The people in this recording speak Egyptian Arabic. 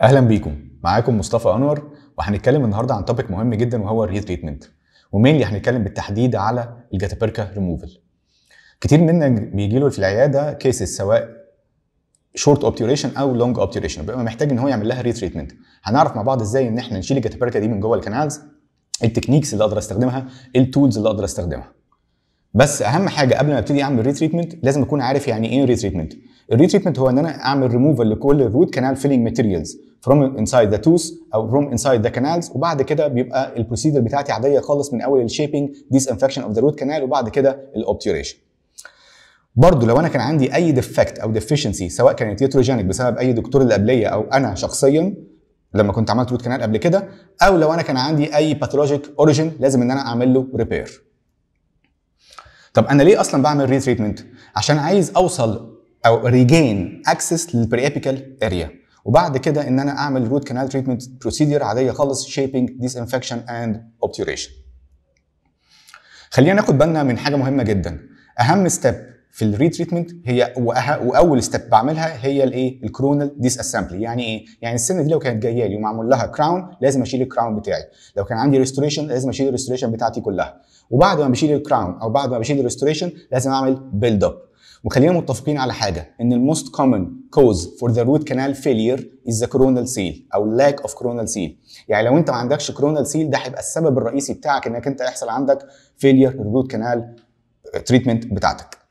اهلا بيكم معاكم مصطفى انور وهنتكلم النهارده عن توبيك مهم جدا وهو الري تريتمنت ومينلي هنتكلم بالتحديد على الجاتابركا ريموفل كتير منا بيجي له في العياده كيسز سواء شورت اوبتيوريشن او لونج اوبتيوريشن بيبقى محتاج ان هو يعمل لها ري تريتمنت هنعرف مع بعض ازاي ان احنا نشيل الجاتابركا دي من جوه الكانالز التكنيكس اللي اقدر استخدمها التولز اللي اقدر استخدمها بس اهم حاجه قبل ما ابتدي اعمل ري تريتمنت لازم اكون عارف يعني ايه ري تريتمنت الري تريتمنت هو ان انا اعمل ريموفال لكل الروت كانال فيلينج ماتيريالز فروم انسايد ذا توث او فروم انسايد ذا كانالز وبعد كده بيبقى البروسيدر بتاعتي عاديه خالص من اول الشيبنج ديس انفكشن اوف ذا روت كانال وبعد كده الاوبتيوريشن برضه لو انا كان عندي اي ديفكت او ديفيشنسي سواء كانت يتروجينيك بسبب اي دكتور اللي قبليه او انا شخصيا لما كنت عملت روت كانال قبل كده او لو انا كان عندي اي باثولوجيك اوريجين لازم ان انا اعمل له ريبير طب انا ليه اصلا بعمل ري تريتمنت عشان عايز اوصل او ريجين اكسس للبريابيكال اريا وبعد كده ان انا اعمل روت كانال تريتمنت بروسيدير عاديه خالص شيبنج ديس انفكشن اند اوبتيوريشن خلينا ناخد بالنا من حاجه مهمه جدا اهم ستيب في الري تريتمنت هي وأه... واول ستيب بعملها هي الايه الكرونال ديس اسامبلي يعني ايه يعني السنه دي لو كانت جايه لي ومعمول لها كراون لازم اشيل الكراون بتاعي لو كان عندي ريستوريشن لازم اشيل الريستوريشن بتاعتي كلها وبعد ما بشيل الكراون او بعد ما بشيل الريستوريشن لازم اعمل بيلد اب وخلينا متفقين على حاجه ان الموست كومن كوز فور ذا روت كانال فيلير از ذا كورونال سيل او لاك اوف كورونال سيل يعني لو انت ما عندكش كورونال سيل ده هيبقى السبب الرئيسي بتاعك انك انت يحصل عندك فيلير الروت كانال تريتمنت بتاعتك